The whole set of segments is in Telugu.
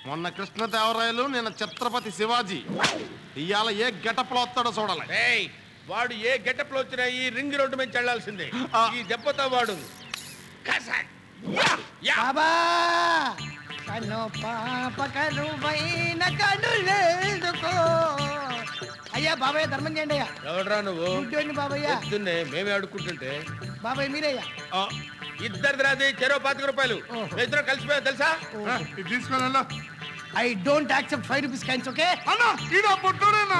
మొన్న కృష్ణదేవరాయలు నిన్న ఛత్రపతి శివాజీ ఇవాళ ఏ గెటప్లో వస్తాడో చూడాలి ఏయ్ వాడు ఏ గెటప్ లో వచ్చినా ఈ రింగ్ రోడ్డు మీద చెల్లాల్సిందే ఆ. ఈ దెబ్బతో వాడు కసాక్. Yeah, yeah. బాబా కను పాప కరువైన కనులేదుకో అయ్యా బాబాయ్ ధర్మం చేయండి అయ్యా ఎవడ్రా నువ్వు గుడ్డోని బాబయ్య పొద్దున్నే మేమే అడుక్కుంటుంటే బాబాయ్ మీరయ్యా ఆ, ఇద్దరిది రాది చెరో పాతిక రూపాయలు ఓహో. ఇద్దరు కలిసిపోయా తెలుసా ఆ, ఇది తీసుకొని వెళ్ళు. I don't accept five rupees coins okay అన్నా ఈడ పుట్టుడేనా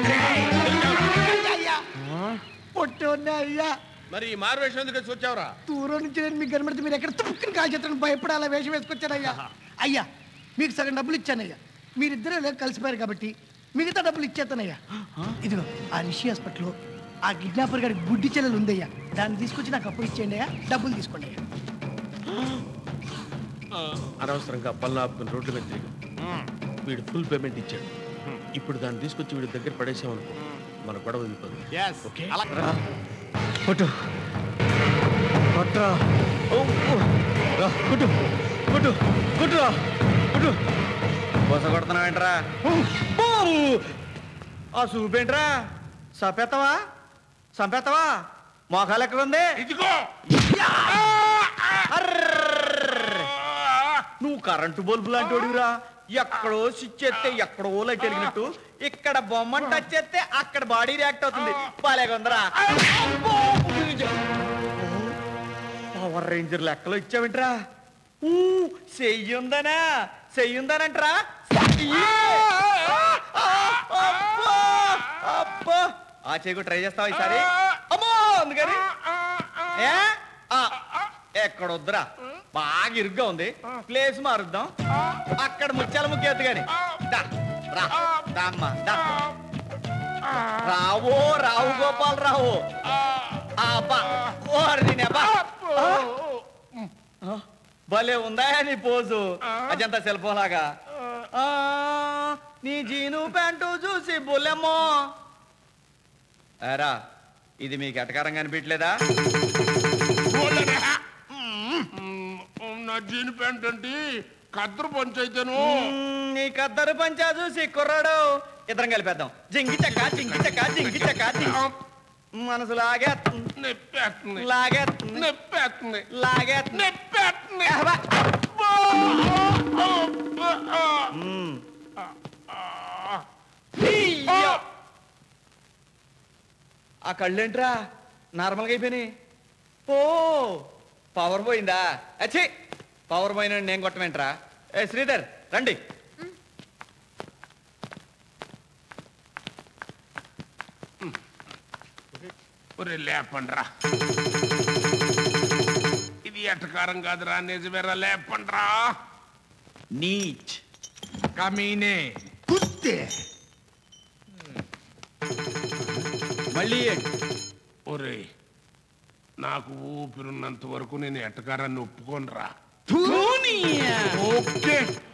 అయ్యా పొట్టోనే అయ్యా మరి ఈ మారు వేషం ఎందుకు వచ్చి వచ్చావురా దూరం నుంచి నేను మీకు కనబడితే మీరు ఎక్కడ తుప్పుకుని కాల్ చేస్తాను భయపడి అలా వేషం వేసుకొచ్చాను అయ్యా అయ్యా మీకు సగం డబ్బులు ఇచ్చానయ్యా మీరిద్దరూ ఇలా కలిసిపోయారు కాబట్టి మిగతా డబ్బులు ఇచ్చేస్తానయ్యా ఇదిగో ఆ రిషి హాస్పిటల్లో ఆ కిడ్నాపర్ గారికి గుడ్డి చెల్లెలు ఉందయ్యా దాన్ని తీసుకొచ్చి నాకు అప్పు ఇచ్చేయండి అయ్యా డబ్బులు తీసుకోండి అయ్యా అనవసరంగా పళ్ళు ఆపుకుని రోడ్డు మీద తిరిగి వీడు ఫుల్ పేమెంట్ ఇచ్చాడు ఇప్పుడు దాన్ని తీసుకొచ్చి వీడి దగ్గర పడేసామనుకో మన గొడవ వదిలిపోదు Yes. అలా కొట్టు కొట్రా రా కొట్టు కొట్టు కొట్టురా కొట్టు బొస కొడుతున్నావేంట్రా ఆ చూపేంట్రా చంపేస్తావా చంపేస్తావా మోకాలు ఎక్కడ ఉంది ఇదిగో అర్రర్రర్. నువ్వు కరెంటు బల్బు లాంటి వాడివిరా ఎక్కడో స్విచ్ ఎత్తే ఎక్కడో లైట్ వెలిగినట్టు ఇక్కడ బొమ్మను టచ్ చేస్తే అక్కడ బాడీ రియాక్ట్ అవుతుంది బాలేగా ఉందరా పవర్ రేంజర్ లెక్కలో ఇచ్చావేంట్రా ఊ చెయ్యి ఉందనా చెయ్యి ఉందనంట్రా చెయ్యి. అబ్బా, అబ్బా. ఆ చెయ్యి ట్రై చేస్తావా ఈసారి అమ్మో అందుకని ఏ ఆ, ఎక్కడ వద్దురా బాగా ఇరుగ్గా ఉంది ప్లేస్ మారుద్దాం అక్కడ ముత్యాల ముఖ్యత గాని దా, రా దా అమ్మా, దా. రావో రావు గోపాల్ రావు ఆ, అబ్బా ఓరి నీ అబ్బా. ఆ, భలే ఉందా నీ పోజు అజంతా సెల్ ఫోన్ లాగా ఆ, నీ జీను ప్యాంటు చూసి బుల్లెమ్మో ఏరా ఇది మీకు ఎటకారంగా అనిపించలేదా నా జీన్ ప్యాంట్ అంటే కద్దరు పంచైతేను మ్మ్, నీ కద్దరు పంచా చూసి కుర్రాడు ఇద్దరం కలిపేద్దాం జింగి చక్క జింగి చక్క జింగి చక్క జింగి. మనసు లాగేస్తుంది నొప్పేస్తుంది లాగేస్తుంది నొప్పేస్తుంది లాగేస్తుంది నొప్పేస్తుంది ఏహ్వా. అబ్బా. మ్మ్. ఇయ్యో. ఆ కళ్ళేంట్రా నార్మల్గా అయిపోయినాయి ఓ పవర్ పోయిందా అచ్చి పవర్ పోయిన నేను కొట్టమేంట్రా ఏ శ్రీధర్ రండి ఒరే లేపండ్రా ఇది ఎటకారం కాదురా నిజమేరా లేపండ్రా నీచ్ కమీనే కుత్తే మళ్ళీ ఏంటి? ఒరే నాకు ఊపిరున్నంత వరకు నేను ఎటకారాన్ని ఒప్పుకోనరా ధూనియా. ఓకే